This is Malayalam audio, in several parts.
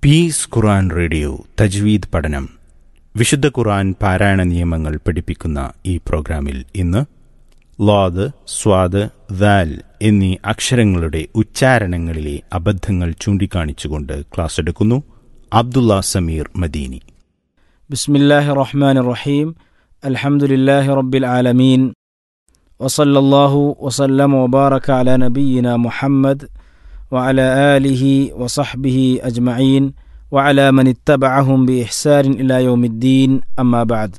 പീസ് ഖുറാൻ റേഡിയോ തജ്വീദ് പഠനം വിശുദ്ധ ഖുറാൻ പാരായണ നിയമങ്ങൾ പഠിപ്പിക്കുന്ന ഈ പ്രോഗ്രാമിൽ ഇന്ന് ലോദ് സ്വാദ് ദാൽ എന്നീ അക്ഷരങ്ങളുടെ ഉച്ചാരണങ്ങളിലെ അബദ്ധങ്ങൾ ചൂണ്ടിക്കാണിച്ചുകൊണ്ട് ക്ലാസ് എടുക്കുന്നു അബ്ദുള്ള സമീർ മദീനി بسم الله الرحمن الرحيم الحمد لله رب العالمين وصلى الله وسلم وبارك على نبينا محمد وعلى آله وصحبه أجمعين وعلى من اتبعهم بإحسان إلى يوم الدين أما بعد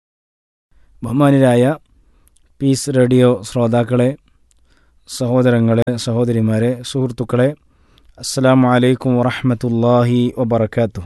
ബഹുമാനിരായ പീസ് റേഡിയോ ശ്രോതാക്കളെ സഹോദരങ്ങളെ സഹോദരിമാരെ സുഹൃത്തുക്കളെ അസ്സാം വലൈക്കും വറഹമത്തല്ലാഹി വബർക്കാത്തു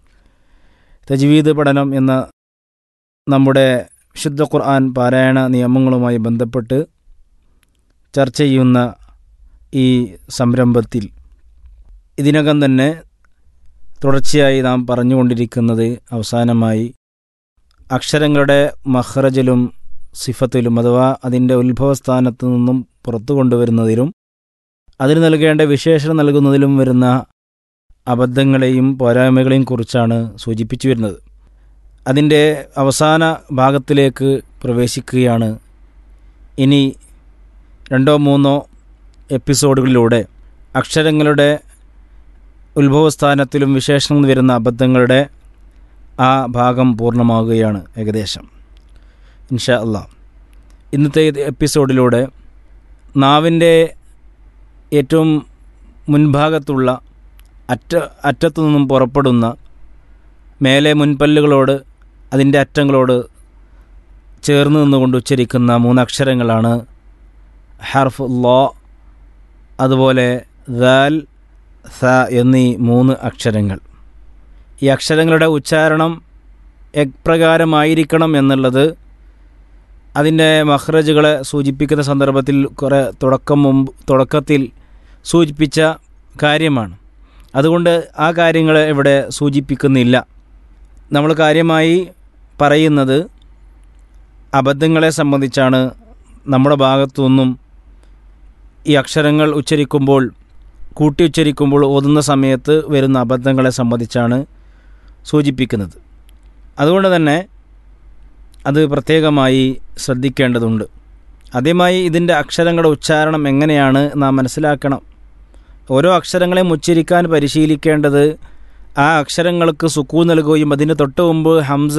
തജ്വീദ് പഠനം എന്ന നമ്മുടെ വിശുദ്ധ ഖുർആൻ പാരായണ നിയമങ്ങളുമായി ബന്ധപ്പെട്ട് ചർച്ച ചെയ്യുന്ന ഈ സംരംഭത്തിൽ ഇതിനകം തന്നെ തുടർച്ചയായി നാം പറഞ്ഞുകൊണ്ടിരിക്കുന്നത് അവസാനമായി അക്ഷരങ്ങളുടെ മഹ്റജിലും സിഫത്തിലും അഥവാ അതിൻ്റെ ഉത്ഭവസ്ഥാനത്തു നിന്നും പുറത്തു കൊണ്ടുവരുന്നതിലും അതിന് നൽകേണ്ട വിശേഷണം നൽകുന്നതിലും വരുന്ന അബദ്ധങ്ങളെയും പോരായ്മകളെയും കുറിച്ചാണ് സൂചിപ്പിച്ചു വരുന്നത് അതിൻ്റെ അവസാന ഭാഗത്തിലേക്ക് പ്രവേശിക്കുകയാണ് ഇനി രണ്ടോ മൂന്നോ എപ്പിസോഡുകളിലൂടെ അക്ഷരങ്ങളുടെ ഉത്ഭവസ്ഥാനത്തിലും വിശേഷണം വരുന്ന അബദ്ധങ്ങളുടെ ആ ഭാഗം പൂർണ്ണമാവുകയാണ് ഏകദേശം ഇൻഷാ അല്ലാ ഇന്നത്തെ എപ്പിസോഡിലൂടെ നാവിൻ്റെ ഏറ്റവും മുൻഭാഗത്തുള്ള അറ്റ അറ്റത്തു നിന്നും പുറപ്പെടുന്ന മേലെ മുൻപല്ലുകളോട് അതിൻ്റെ അറ്റങ്ങളോട് ചേർന്ന് നിന്നുകൊണ്ട് ഉച്ചരിക്കുന്ന മൂന്നക്ഷരങ്ങളാണ് ഹർഫ് ലോ അതുപോലെ ദാൽ സ എന്നീ മൂന്ന് അക്ഷരങ്ങൾ ഈ അക്ഷരങ്ങളുടെ ഉച്ചാരണം എപ്രകാരമായിരിക്കണം എന്നുള്ളത് അതിൻ്റെ മഹ്റജുകളെ സൂചിപ്പിക്കുന്ന സന്ദർഭത്തിൽ കുറേ തുടക്കം മുമ്പ് തുടക്കത്തിൽ സൂചിപ്പിച്ച കാര്യമാണ് അതുകൊണ്ട് ആ കാര്യങ്ങൾ ഇവിടെ സൂചിപ്പിക്കുന്നില്ല നമ്മൾ കാര്യമായി പറയുന്നത് അബദ്ധങ്ങളെ സംബന്ധിച്ചാണ് നമ്മുടെ ഭാഗത്തു നിന്നും ഈ അക്ഷരങ്ങൾ ഉച്ചരിക്കുമ്പോൾ കൂട്ടി ഉച്ചരിക്കുമ്പോൾ ഓതുന്ന സമയത്ത് വരുന്ന അബദ്ധങ്ങളെ സംബന്ധിച്ചാണ് സൂചിപ്പിക്കുന്നത് അതുകൊണ്ട് തന്നെ അത് പ്രത്യേകമായി ശ്രദ്ധിക്കേണ്ടതുണ്ട് ആദ്യമായി ഇതിൻ്റെ അക്ഷരങ്ങളുടെ ഉച്ചാരണം എങ്ങനെയാണ് നാം മനസ്സിലാക്കണം ഓരോ അക്ഷരങ്ങളെയും ഉച്ചരിക്കാൻ പരിശീലിക്കേണ്ടത് ആ അക്ഷരങ്ങൾക്ക് സുക്കൂ നൽകുകയും അതിന് തൊട്ട് മുമ്പ് ഹംസ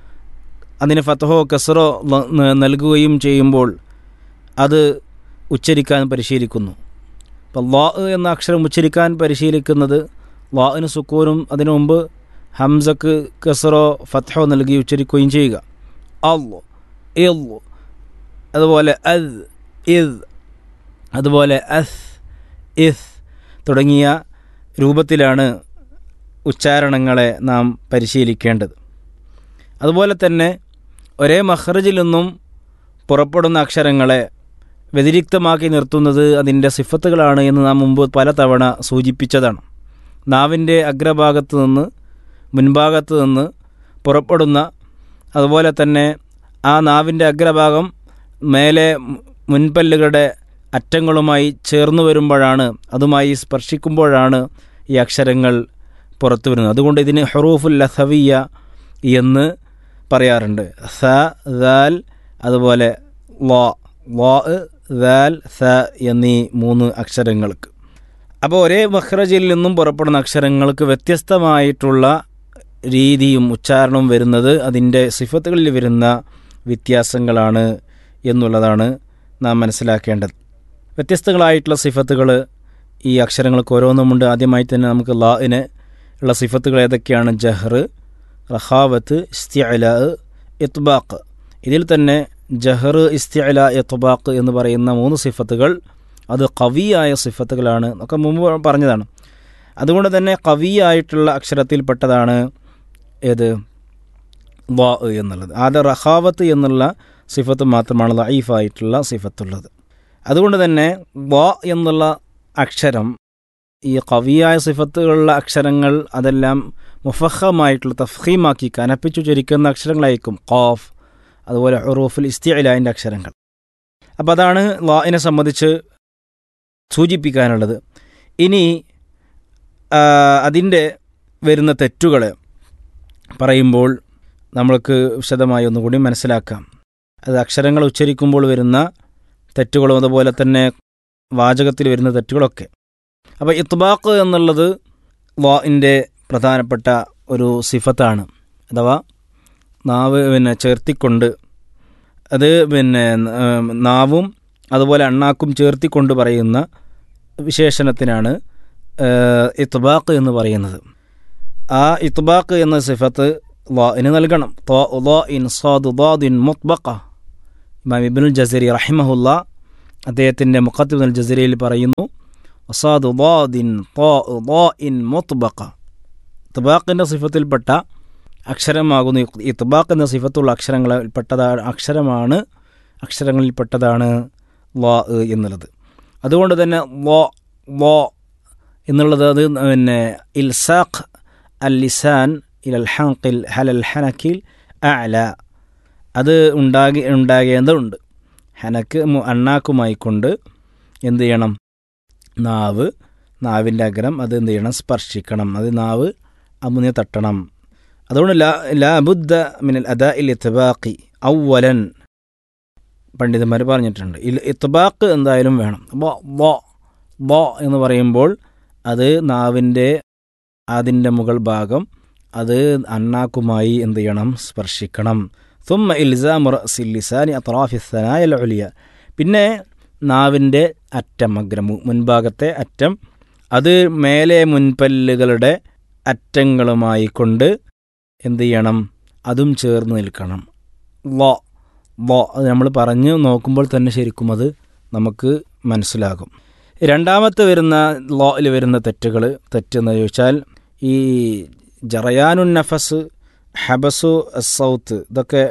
അതിന് ഫത്തഹോ കസറോ നൽകുകയും ചെയ്യുമ്പോൾ അത് ഉച്ചരിക്കാൻ പരിശീലിക്കുന്നു ഇപ്പോൾ ലാ എന്ന അക്ഷരം ഉച്ചരിക്കാൻ പരിശീലിക്കുന്നത് ലാഇന് സുക്കൂനും അതിനു മുമ്പ് ഹംസക്ക് കസറോ ഫത്തഹോ നൽകി ഉച്ചരിക്കുകയും ചെയ്യുക അള്ളു ഇള്ളു അതുപോലെ അദ് ഇദ് അതുപോലെ അസ് ഇസ് തുടങ്ങിയ രൂപത്തിലാണ് ഉച്ചാരണങ്ങളെ നാം പരിശീലിക്കേണ്ടത് അതുപോലെ തന്നെ ഒരേ മഹ്റജിൽ നിന്നും പുറപ്പെടുന്ന അക്ഷരങ്ങളെ വ്യതിരിക്തമാക്കി നിർത്തുന്നത് അതിൻ്റെ സിഫത്തുകളാണ് എന്ന് നാം മുമ്പ് പലതവണ സൂചിപ്പിച്ചതാണ് നാവിൻ്റെ അഗ്രഭാഗത്ത് നിന്ന് മുൻഭാഗത്ത് നിന്ന് പുറപ്പെടുന്ന അതുപോലെ തന്നെ ആ നാവിൻ്റെ അഗ്രഭാഗം മേലെ മുൻപല്ലുകളുടെ അറ്റങ്ങളുമായി ചേർന്ന് വരുമ്പോഴാണ് അതുമായി സ്പർശിക്കുമ്പോഴാണ് ഈ അക്ഷരങ്ങൾ പുറത്തു വരുന്നത് അതുകൊണ്ട് ഇതിന് ഹറൂഫുൽ ലസവിയ എന്ന് പറയാറുണ്ട് സ ദാൽ അതുപോലെ ലോ ലോ ദാൽ സ എന്നീ മൂന്ന് അക്ഷരങ്ങൾക്ക് അപ്പോൾ ഒരേ മഹ്റജിൽ നിന്നും പുറപ്പെടുന്ന അക്ഷരങ്ങൾക്ക് വ്യത്യസ്തമായിട്ടുള്ള രീതിയും ഉച്ചാരണവും വരുന്നത് അതിൻ്റെ സിഫത്തുകളിൽ വരുന്ന വ്യത്യാസങ്ങളാണ് എന്നുള്ളതാണ് നാം മനസ്സിലാക്കേണ്ടത് വ്യത്യസ്തങ്ങളായിട്ടുള്ള സിഫത്തുകൾ ഈ അക്ഷരങ്ങൾക്ക് ഓരോന്നുമുണ്ട് ആദ്യമായി തന്നെ നമുക്ക് ലാഇന് ഉള്ള സിഫത്തുകൾ ഏതൊക്കെയാണ് ജഹർ റഹാവത്ത് ഇസ്തിഅല ഇത്ബാഖ് ഇതിൽ തന്നെ ജഹർ ഇസ്തിഅല ഇത്ബാഖ് എന്ന് പറയുന്ന മൂന്ന് സിഫത്തുകൾ അത് കവിയായ സിഫത്തുകളാണ് ഒക്കെ മുമ്പ് പറഞ്ഞതാണ് അതുകൊണ്ട് തന്നെ കവിയായിട്ടുള്ള അക്ഷരത്തിൽപ്പെട്ടതാണ് ഏത് വാ എന്നുള്ളത് ആദ്യ റഹാവത്ത് എന്നുള്ള സിഫത്ത് മാത്രമാണ് ലൈഫായിട്ടുള്ള സിഫത്തുള്ളത് അതുകൊണ്ട് തന്നെ വാ എന്നുള്ള അക്ഷരം ഈ കവിയായ സിഫത്തുകളുള്ള അക്ഷരങ്ങൾ അതെല്ലാം മുഫഹമായിട്ടുള്ള തഫീമാക്കി കനപ്പിച്ചു ചരിക്കുന്ന അക്ഷരങ്ങളായിരിക്കും ഖാഫ് അതുപോലെ ഉറൂഫുൽ ഇസ്തിഅലാൻ്റെ അക്ഷരങ്ങൾ അപ്പോൾ അതാണ് ലാഇനെ സംബന്ധിച്ച് സൂചിപ്പിക്കാനുള്ളത് ഇനി അതിൻ്റെ വരുന്ന തെറ്റുകൾ പറയുമ്പോൾ നമ്മൾക്ക് വിശദമായി ഒന്നുകൂടി മനസ്സിലാക്കാം അത് അക്ഷരങ്ങൾ ഉച്ചരിക്കുമ്പോൾ വരുന്ന തെറ്റുകളും അതുപോലെ തന്നെ വാചകത്തിൽ വരുന്ന തെറ്റുകളൊക്കെ അപ്പോൾ ഇത്ബാക്ക് എന്നുള്ളത് വാഇൻ്റെ പ്രധാനപ്പെട്ട ഒരു സിഫത്താണ് അഥവാ നാവ് പിന്നെ ചേർത്തിക്കൊണ്ട് അത് പിന്നെ ഉം, നാവും അതുപോലെ അണ്ണാക്കും ചേർത്തിക്കൊണ്ട് പറയുന്ന വിശേഷണത്തിനാണ് ഇത്ബാക്ക് എന്ന് പറയുന്നത് ആ ഇത്ബാക്ക് എന്ന സിഫത്ത് ലാഇന് നൽകണം ത്വാ ലാഇൻ സാദ് ലാദിൻ മുത്ബക്ക ഇമാം ഇബ്നുൽ ജസരി റഹിമഹുല്ല അദ്ദേഹത്തിൻ്റെ മുഖത്തുൽ ജസരിയിൽ പറയുന്നു വസാദ് ലാദിൻ ത്വാ ലാഇൻ മുത്ബക്ക ഇത്ബാക്കിൻ്റെ സിഫത്തിൽപ്പെട്ട അക്ഷരമാകുന്നു ഇത്ബാക്ക് എന്ന സിഫത്തുള്ള അക്ഷരങ്ങളിൽപ്പെട്ടതാണ് അക്ഷരമാണ് അക്ഷരങ്ങളിൽപ്പെട്ടതാണ് ലാ എന്നുള്ളത് അതുകൊണ്ട് തന്നെ ലോ ലോ എന്നുള്ളത് അത് പിന്നെ ഇൽസാഖ് അൽ ലിസാൻ ഇൽ ഹങ്കിൽ ഹലൽ ഹനക്കിൽ അല അത് ഉണ്ടാകി ഉണ്ടാകേണ്ടതുണ്ട് ഹനക്ക് മു- അണ്ണാക്കുമായി കൊണ്ട് എന്ത് ചെയ്യണം നാവ് നാവിൻ്റെ അഗ്രം അത് എന്ത് ചെയ്യണം സ്പർശിക്കണം അത് നാവ് അമുനെ തട്ടണം അതുകൊണ്ട് ലാ ലാ ബുദ്ധ മിനൽ അദാ ഇൽ ഇത്ബാഖി ഔവലൻ പണ്ഡിതന്മാർ പറഞ്ഞിട്ടുണ്ട് ഇൽ ഇത്ബാക്ക് എന്തായാലും വേണം ബോ ബോ ബോ എന്ന് പറയുമ്പോൾ അത് നാവിൻ്റെ അതിൻ്റെ മുകൾ ഭാഗം അത് അണ്ണാക്കുമായി എന്ത് ചെയ്യണം സ്പർശിക്കണം തുമ്മ ഇൽസാം ലിസാനി അത്രാഫി സനായ ഒലിയ പിന്നെ നാവിൻ്റെ അറ്റം അഗ്രം മു- മുൻഭാഗത്തെ അറ്റം അത് മേലെ മുൻപല്ലുകളുടെ അറ്റങ്ങളുമായി കൊണ്ട് എന്ത് ചെയ്യണം അതും ചേർന്ന് നിൽക്കണം ലോ ലോ അത് നമ്മൾ പറഞ്ഞു നോക്കുമ്പോൾ തന്നെ ശരിക്കും അത് നമുക്ക് മനസ്സിലാകും രണ്ടാമത്തെ വരുന്ന ലോയിൽ വരുന്ന തെറ്റുകൾ തെറ്റെന്ന് ചോദിച്ചാൽ ഈ ജറയാനുൻ നഫസ് ഹബസു സൗത്ത് ഇതൊക്കെ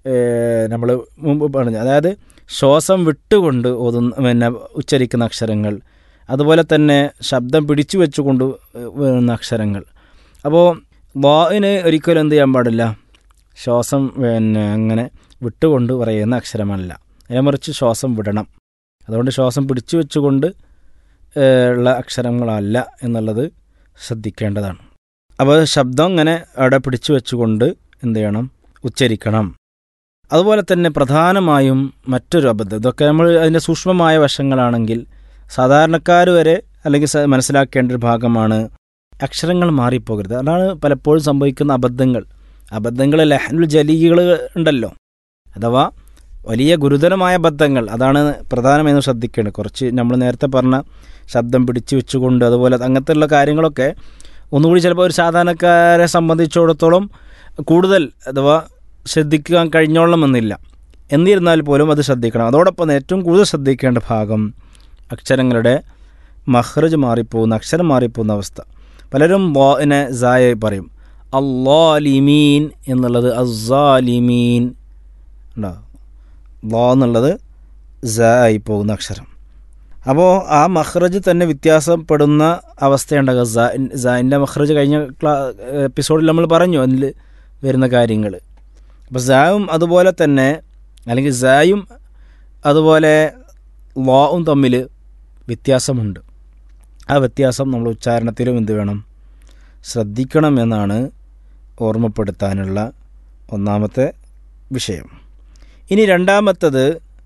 നമ്മൾ മുമ്പ് പറഞ്ഞു അതായത് ശ്വാസം വിട്ടുകൊണ്ട് ഓതുന്ന പിന്നെ ഉച്ചരിക്കുന്ന അക്ഷരങ്ങൾ അതുപോലെ തന്നെ ശബ്ദം പിടിച്ചു വെച്ചുകൊണ്ട് വരുന്ന അക്ഷരങ്ങൾ അപ്പോൾ വായിന് ഒരിക്കലും എന്ത് ചെയ്യാൻ പാടില്ല ശ്വാസം പിന്നെ അങ്ങനെ വിട്ടുകൊണ്ട് പറയുന്ന അക്ഷരമല്ല അതിനെ മറിച്ച് ശ്വാസം വിടണം അതുകൊണ്ട് ശ്വാസം പിടിച്ചു വെച്ചുകൊണ്ട് ഏഹ്, ഉള്ള അക്ഷരങ്ങളല്ല എന്നുള്ളത് ശ്രദ്ധിക്കേണ്ടതാണ് അപ്പോൾ ശബ്ദം ഇങ്ങനെ അവിടെ പിടിച്ചു വെച്ചുകൊണ്ട് എന്ത് ചെയ്യണം ഉച്ചരിക്കണം അതുപോലെ തന്നെ പ്രധാനമായും മറ്റൊരു അബദ്ധം ഇതൊക്കെ നമ്മൾ അതിൻ്റെ സൂക്ഷ്മമായ വശങ്ങളാണെങ്കിൽ സാധാരണക്കാർ വരെ അല്ലെങ്കിൽ സ- മനസ്സിലാക്കേണ്ട ഒരു ഭാഗമാണ് അക്ഷരങ്ങൾ മാറിപ്പോകരുത് അതാണ് പലപ്പോഴും സംഭവിക്കുന്ന അബദ്ധങ്ങൾ അബദ്ധങ്ങൾ ലഹനുൽ ജലീകൾ ഉണ്ടല്ലോ അഥവാ വലിയ ഗുരുതരമായ അബദ്ധങ്ങൾ അതാണ് പ്രധാനമെന്ന് ശ്രദ്ധിക്കേണ്ടത് കുറച്ച് നമ്മൾ നേരത്തെ പറഞ്ഞ ശബ്ദം പിടിച്ചു വെച്ചുകൊണ്ട് അതുപോലെ അങ്ങനത്തെയുള്ള കാര്യങ്ങളൊക്കെ ഒന്നുകൂടി ചിലപ്പോൾ ഒരു സാധാരണക്കാരെ സംബന്ധിച്ചിടത്തോളം കൂടുതൽ അഥവാ ശ്രദ്ധിക്കാൻ കഴിഞ്ഞോളണമെന്നില്ല എന്നിരുന്നാൽ പോലും അത് ശ്രദ്ധിക്കണം അതോടൊപ്പം ഏറ്റവും കൂടുതൽ ശ്രദ്ധിക്കേണ്ട ഭാഗം അക്ഷരങ്ങളുടെ മഹ്റജ് മാറിപ്പോകുന്ന അക്ഷരം മാറിപ്പോകുന്ന അവസ്ഥ പലരും വാനെ സായ പറയും അള്ളാലിമീൻ എന്നുള്ളത് അസാലിമീൻ ഉണ്ടോ ലോ എന്നുള്ളത് സ ആയി പോകുന്ന അക്ഷരം അപ്പോൾ ആ മഹ്റജ് തന്നെ വ്യത്യാസപ്പെടുന്ന അവസ്ഥയുണ്ടാകുക സാൻ്റെ മഹ്റജ് കഴിഞ്ഞ ക്ലാ എപ്പിസോഡിൽ നമ്മൾ പറഞ്ഞു അതിൽ വരുന്ന കാര്യങ്ങൾ അപ്പോൾ സായും അതുപോലെ തന്നെ അല്ലെങ്കിൽ സായും അതുപോലെ ലോവും തമ്മിൽ വ്യത്യാസമുണ്ട് ആ വ്യത്യാസം നമ്മൾ ഉച്ചാരണത്തിലും എന്ത് വേണം ശ്രദ്ധിക്കണം എന്നാണ് ഓർമ്മപ്പെടുത്താനുള്ള ഒന്നാമത്തെ വിഷയം ഇനി രണ്ടാമത്തത്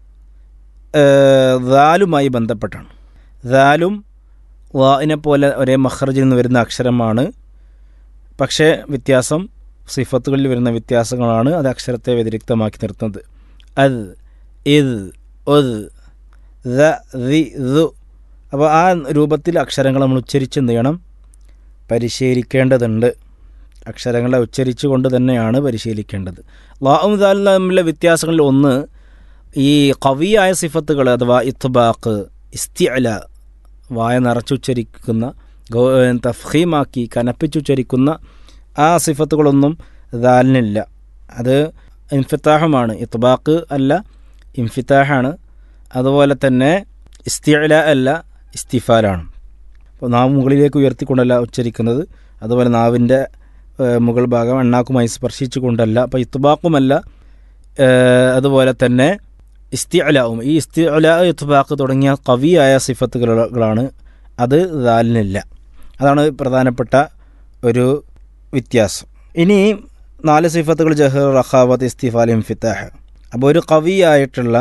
ദാലുമായി ബന്ധപ്പെട്ടാണ് ദാലും വാഇനെ പോലെ ഒരേ മഹ്റജിൽ നിന്ന് വരുന്ന അക്ഷരമാണ് പക്ഷേ വ്യത്യാസം സിഫത്തുകളിൽ വരുന്ന വ്യത്യാസങ്ങളാണ് അത് അക്ഷരത്തെ വ്യതിരിക്തമാക്കി നിർത്തുന്നത് അത് ഇത് ഒത് ദ ദി ദു അപ്പോൾ ആ രൂപത്തിൽ അക്ഷരങ്ങൾ നമ്മൾ ഉച്ചരിച്ച് എന്ത് ചെയ്യണം പരിശീലിക്കേണ്ടതുണ്ട് അക്ഷരങ്ങളെ ഉച്ചരിച്ചു കൊണ്ട് തന്നെയാണ് പരിശീലിക്കേണ്ടത് ലാവും ദാലും തമ്മിലുള്ള വ്യത്യാസങ്ങളിൽ ഒന്ന് ഈ കവിയായ സിഫത്തുകൾ അഥവാ ഇത്ബാക്ക് ഇസ്തിഅല വായ നിറച്ചുച്ചരിക്കുന്ന ഗൗ തഫീമാക്കി കനപ്പിച്ചുച്ചരിക്കുന്ന ആ സിഫത്തുകളൊന്നും ദാലിനില്ല അത് ഇൻഫിത്താഹുമാണ് ഇത്ബാക്ക് അല്ല ഇൻഫിത്താഹാണ് അതുപോലെ തന്നെ ഇസ്തിഅല അല്ല ഇസ്തിഫാലാണ് അപ്പോൾ നാവ് മുകളിലേക്ക് ഉയർത്തിക്കൊണ്ടല്ല ഉച്ചരിക്കുന്നത് അതുപോലെ നാവിൻ്റെ മുകൾ ഭാഗം എണ്ണാക്കുമായി സ്പർശിച്ചു കൊണ്ടല്ല അപ്പോൾ ഇത്തുബാക്കുമല്ല അതുപോലെ തന്നെ ഇസ്തിഅലാവും ഈ ഇസ്തിഅല ഇത്തുബാക്ക് തുടങ്ങിയ കവിയായ സിഫത്തുകളാണ് അത് ദാലിനില്ല അതാണ് പ്രധാനപ്പെട്ട ഒരു വ്യത്യാസം ഇനി നാല് സിഫത്തുകൾ ജഹർ റഖാവത്ത് ഇസ്തിഫാൽ ഇംഫിത്താഹ് അപ്പോൾ ഒരു കവിയായിട്ടുള്ള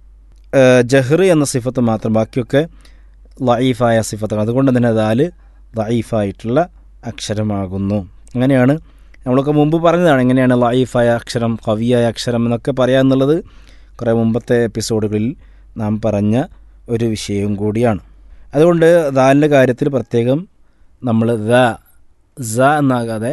ജഹർ എന്ന സിഫത്ത് മാത്രം ബാക്കിയൊക്കെ ലൈഫായ സിഫത്തുകൾ അതുകൊണ്ട് തന്നെ ദാല് ലൈഫായിട്ടുള്ള അക്ഷരമാകുന്നു അങ്ങനെയാണ് നമ്മളൊക്കെ മുമ്പ് പറഞ്ഞതാണ് എങ്ങനെയാണ് ലൈഫായ അക്ഷരം കവിയായ അക്ഷരം എന്നൊക്കെ പറയാമെന്നുള്ളത് കുറേ മുമ്പത്തെ എപ്പിസോഡുകളിൽ നാം പറഞ്ഞ ഒരു വിഷയവും കൂടിയാണ് അതുകൊണ്ട് ദാലിൻ്റെ കാര്യത്തിൽ പ്രത്യേകം നമ്മൾ ദ സ എന്നാകാതെ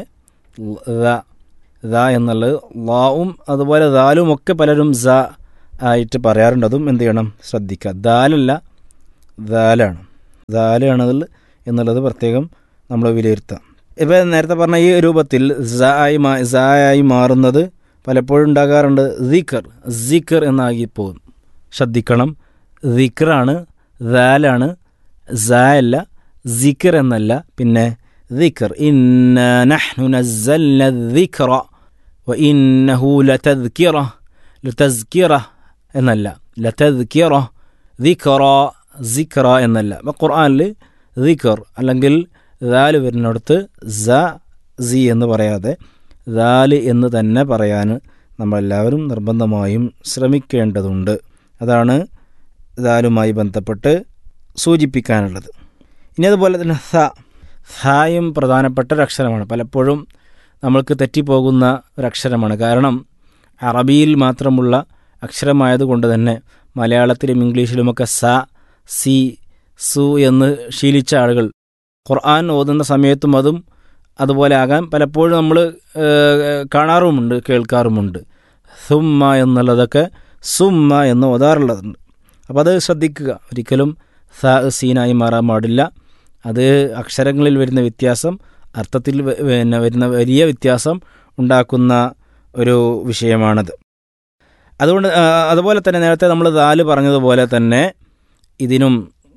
ദ ദ എന്നുള്ളത് ലാവും അതുപോലെ ദാലും ഒക്കെ പലരും സ ആയിട്ട് പറയാറുണ്ട് അതും എന്ത് ചെയ്യണം ശ്രദ്ധിക്കുക ദാലല്ല ദാലാണ് ദാലാണതിൽ എന്നുള്ളത് പ്രത്യേകം നമ്മൾ വിലയിരുത്താം ഇപ്പോൾ നേരത്തെ പറഞ്ഞ ഈ രൂപത്തിൽ സ ആയി മാ സ ആയി മാറുന്നത് പലപ്പോഴും ഉണ്ടാകാറുണ്ട് ദിക്കർ സിക്കർ എന്നാകി പോകും ശ്രദ്ധിക്കണം ദിക്കറാണ് ദാലാണ് സായല്ല സിക്കർ എന്നല്ല പിന്നെ ദിക്കർ ഇന്ന നഹ്നു നസ്സൽന ദിക്റ വ ഇന്നഹു ലതദ്കിറ ലതസ്കിറ എന്നല്ല ലതദ്കിറ ദിക്റ സിക്റ എന്നല്ല അപ്പോൾ ഖുർആനിൽ ദിക്കർ അല്ലെങ്കിൽ ദാല് വരുന്നിടത്ത് സ സി എന്ന് പറയാതെ ദാല് എന്ന് തന്നെ പറയാൻ നമ്മളെല്ലാവരും നിർബന്ധമായും ശ്രമിക്കേണ്ടതുണ്ട് അതാണ് ദാലുമായി ബന്ധപ്പെട്ട് സൂചിപ്പിക്കാനുള്ളത് ഇനി അതുപോലെ തന്നെ സ സായും പ്രധാനപ്പെട്ട ഒരക്ഷരമാണ് പലപ്പോഴും നമ്മൾക്ക് തെറ്റിപ്പോകുന്ന ഒരക്ഷരമാണ് കാരണം അറബിയിൽ മാത്രമുള്ള അക്ഷരമായതുകൊണ്ട് തന്നെ മലയാളത്തിലും ഇംഗ്ലീഷിലുമൊക്കെ സ സി സു എന്ന് ശീലിച്ച ആളുകൾ ഖുർആൻ ഓതുന്ന സമയത്തും അതും അതുപോലെ ആകാൻ പലപ്പോഴും നമ്മൾ കാണാറുമുണ്ട് കേൾക്കാറുമുണ്ട് സുമ്മ എന്നുള്ളതൊക്കെ സുമ്മ എന്ന് ഓതാറുള്ളതുണ്ട് അപ്പോൾ അത് ശ്രദ്ധിക്കുക ഒരിക്കലും സ സീനായി മാറാൻ പാടില്ല അത് അക്ഷരങ്ങളിൽ വരുന്ന വ്യത്യാസം അർത്ഥത്തിൽ പിന്നെ വരുന്ന വലിയ വ്യത്യാസം ഉണ്ടാക്കുന്ന ഒരു വിഷയമാണത് അതുകൊണ്ട് അതുപോലെ തന്നെ നേരത്തെ നമ്മൾ ദാല് പറഞ്ഞതുപോലെ തന്നെ ഇതിനും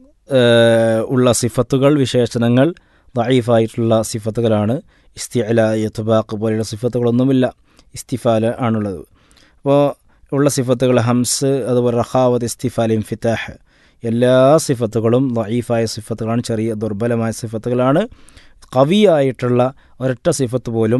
ഉള്ള സിഫത്തുകൾ വിശേഷണങ്ങൾ ദൈഫായിട്ടുള്ള സിഫത്തുകളാണ് ഇസ്തിഅല യത്തുബാക്ക് പോലെയുള്ള സിഫത്തുകളൊന്നുമില്ല ഇസ്തിഫാൽ ആണുള്ളത് അപ്പോൾ ഉള്ള സിഫത്തുകൾ ഹംസ് അതുപോലെ റഹാവത്ത് ഇസ്തിഫാൽ ഇംഫിത്താഹ് എല്ലാ സിഫത്തുകളും ദൈഫായ സിഫത്തുകളാണ് ചെറിയ ദുർബലമായ സിഫത്തുകളാണ് കവിയായിട്ടുള്ള ഒരൊറ്റ സിഫത്ത് പോലും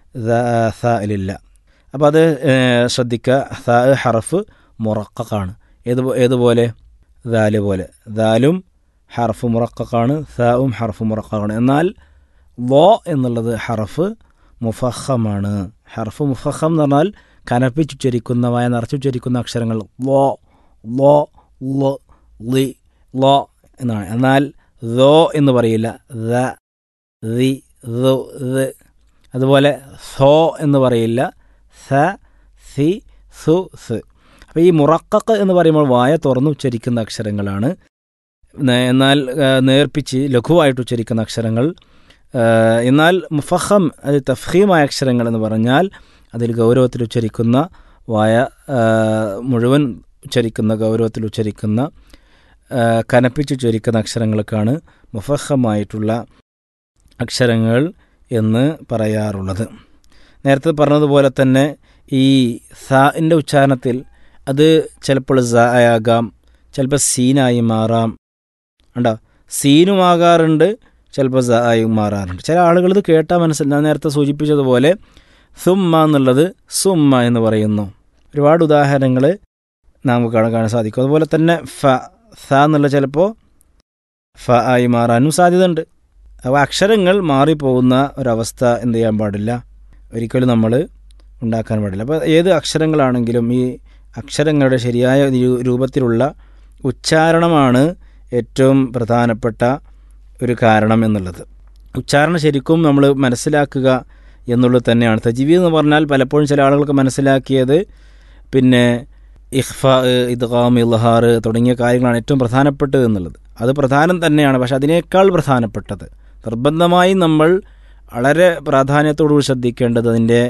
ലില്ല അപ്പോൾ അത് ശ്രദ്ധിക്കുക ത ഹറഫ് മുറക്കാണ് ഏത് ഏതുപോലെ ദാല് പോലെ ദാലും ഹർഫ് മുറക്കാണ് സാവും ഹർഫ് മുറക്കാണ് എന്നാൽ ലോ എന്നുള്ളത് ഹർഫ് മുഫഹമാണ് ഹർഫ് മുഫഹം എന്ന് പറഞ്ഞാൽ കനപ്പിച്ചുച്ചരിക്കുന്ന വായ നിറച്ചുച്ചരിക്കുന്ന അക്ഷരങ്ങൾ ലോ ലോ ലോ ലി ലോ എന്നാണ് എന്നാൽ ദോ എന്ന് പറയില്ല ദ ദി ദു ദ് അതുപോലെ സോ എന്ന് പറയില്ല സ സി സു സ് അപ്പോൾ ഈ മുറക്കക്ക് എന്ന് പറയുമ്പോൾ വായ തുറന്ന് ഉച്ചരിക്കുന്ന അക്ഷരങ്ങളാണ് എന്നാൽ നേർപ്പിച്ച് ലഘുവായിട്ട് ഉച്ചരിക്കുന്ന അക്ഷരങ്ങൾ എന്നാൽ മുഫഹം അത് തഫീമായ അക്ഷരങ്ങൾ എന്ന് പറഞ്ഞാൽ അതിൽ ഗൗരവത്തിൽ ഉച്ചരിക്കുന്ന വായ മുഴുവൻ ഉച്ചരിക്കുന്ന ഗൗരവത്തിൽ ഉച്ചരിക്കുന്ന കനപ്പിച്ചുച്ചരിക്കുന്ന അക്ഷരങ്ങൾക്കാണ് മുഫഹമായിട്ടുള്ള അക്ഷരങ്ങൾ എന്ന് പറയാറുള്ളത് നേരത്തെ പറഞ്ഞതുപോലെ തന്നെ ഈ സാഇൻ്റെ ഉച്ചാരണത്തിൽ അത് ചിലപ്പോൾ സ ആകാം ചിലപ്പോൾ സീനായി മാറാം ഉണ്ടോ സീനുമാകാറുണ്ട് ചിലപ്പോൾ സ ആയി മാറാറുണ്ട് ചില ആളുകൾ ഇത് കേട്ടാൽ മനസ്സിൽ ഞാൻ നേരത്തെ സൂചിപ്പിച്ചതുപോലെ സുമ്മ എന്നുള്ളത് സുമ്മ എന്ന് പറയുന്നു ഒരുപാട് ഉദാഹരണങ്ങൾ നമുക്ക് കാണാൻ സാധിക്കും അതുപോലെ തന്നെ ഫ സ എന്നുള്ള ചിലപ്പോൾ ഫ ആയി മാറാനും സാധ്യതയുണ്ട് അപ്പോൾ അക്ഷരങ്ങൾ മാറിപ്പോകുന്ന ഒരവസ്ഥ എന്ത് ചെയ്യാൻ പാടില്ല ഒരിക്കലും നമ്മൾ ഉണ്ടാക്കാൻ പാടില്ല അപ്പോൾ ഏത് അക്ഷരങ്ങളാണെങ്കിലും ഈ അക്ഷരങ്ങളുടെ ശരിയായ രൂപത്തിലുള്ള ഉച്ചാരണമാണ് ഏറ്റവും പ്രധാനപ്പെട്ട ഒരു കാരണം എന്നുള്ളത് ഉച്ചാരണം ശരിക്കും നമ്മൾ മനസ്സിലാക്കുക എന്നുള്ളത് തന്നെയാണ് തജീവി എന്ന് പറഞ്ഞാൽ പലപ്പോഴും ചില ആളുകൾക്ക് മനസ്സിലാക്കിയത് പിന്നെ ഇഹ്ഫ ഇദ്ഗാം ഇൽഹാർ തുടങ്ങിയ കാര്യങ്ങളാണ് ഏറ്റവും പ്രധാനപ്പെട്ടത് എന്നുള്ളത് അത് പ്രധാനം തന്നെയാണ് പക്ഷെ അതിനേക്കാൾ പ്രധാനപ്പെട്ടത് നിർബന്ധമായി നമ്മൾ വളരെ പ്രാധാന്യത്തോടുകൂടി ശ്രദ്ധിക്കേണ്ടത് അതിൻ്റെ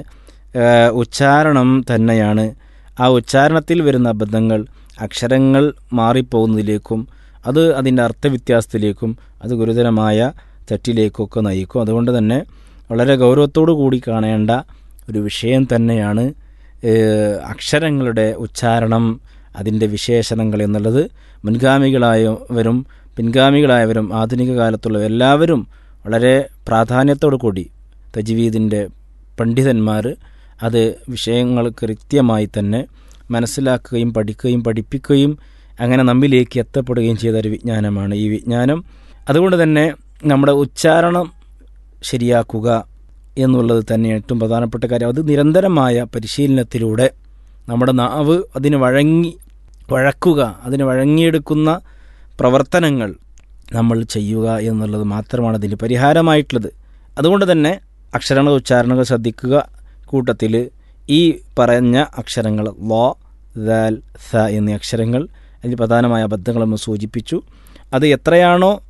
ഉച്ചാരണം തന്നെയാണ് ആ ഉച്ചാരണത്തിൽ വരുന്ന അബദ്ധങ്ങൾ അക്ഷരങ്ങൾ മാറിപ്പോകുന്നതിലേക്കും അത് അതിൻ്റെ അർത്ഥവ്യത്യാസത്തിലേക്കും അത് ഗുരുതരമായ തെറ്റിലേക്കൊക്കെ നയിക്കും അതുകൊണ്ട് തന്നെ വളരെ ഗൗരവത്തോടു കൂടി കാണേണ്ട ഒരു വിഷയം തന്നെയാണ് അക്ഷരങ്ങളുടെ ഉച്ചാരണം അതിൻ്റെ വിശേഷണങ്ങൾ എന്നുള്ളത് മുൻഗാമികളായവരും പിൻഗാമികളായവരും ആധുനിക കാലത്തുള്ള എല്ലാവരും വളരെ പ്രാധാന്യത്തോടു കൂടി തജ്വീദിൻ്റെ പണ്ഡിതന്മാർ അത് വിഷയങ്ങൾ കൃത്യമായി തന്നെ മനസ്സിലാക്കുകയും പഠിക്കുകയും പഠിപ്പിക്കുകയും അങ്ങനെ നമ്മിലേക്ക് എത്തപ്പെടുകയും ചെയ്ത ഒരു വിജ്ഞാനമാണ് ഈ വിജ്ഞാനം അതുകൊണ്ട് തന്നെ നമ്മുടെ ഉച്ചാരണം ശരിയാക്കുക എന്നുള്ളത് തന്നെ ഏറ്റവും പ്രധാനപ്പെട്ട കാര്യം അത് നിരന്തരമായ പരിശീലനത്തിലൂടെ നമ്മുടെ നാവ് അതിന് വഴങ്ങി വഴക്കുക അതിന് വഴങ്ങിയെടുക്കുന്ന പ്രവർത്തനങ്ങൾ നമ്മൾ ചെയ്യുക എന്നുള്ളത് മാത്രമാണ് അതിന് പരിഹാരമായിട്ടുള്ളത് അതുകൊണ്ട് തന്നെ അക്ഷരങ്ങൾ ഉച്ചാരണങ്ങൾ ശ്രദ്ധിക്കുക കൂട്ടത്തിൽ ഈ പറഞ്ഞ അക്ഷരങ്ങൾ ലോ ദാൽ സ എന്നീ അക്ഷരങ്ങൾ അതിൽ പ്രധാനമായ അബദ്ധങ്ങൾ നമ്മൾ സൂചിപ്പിച്ചു അത് എത്രയാണോ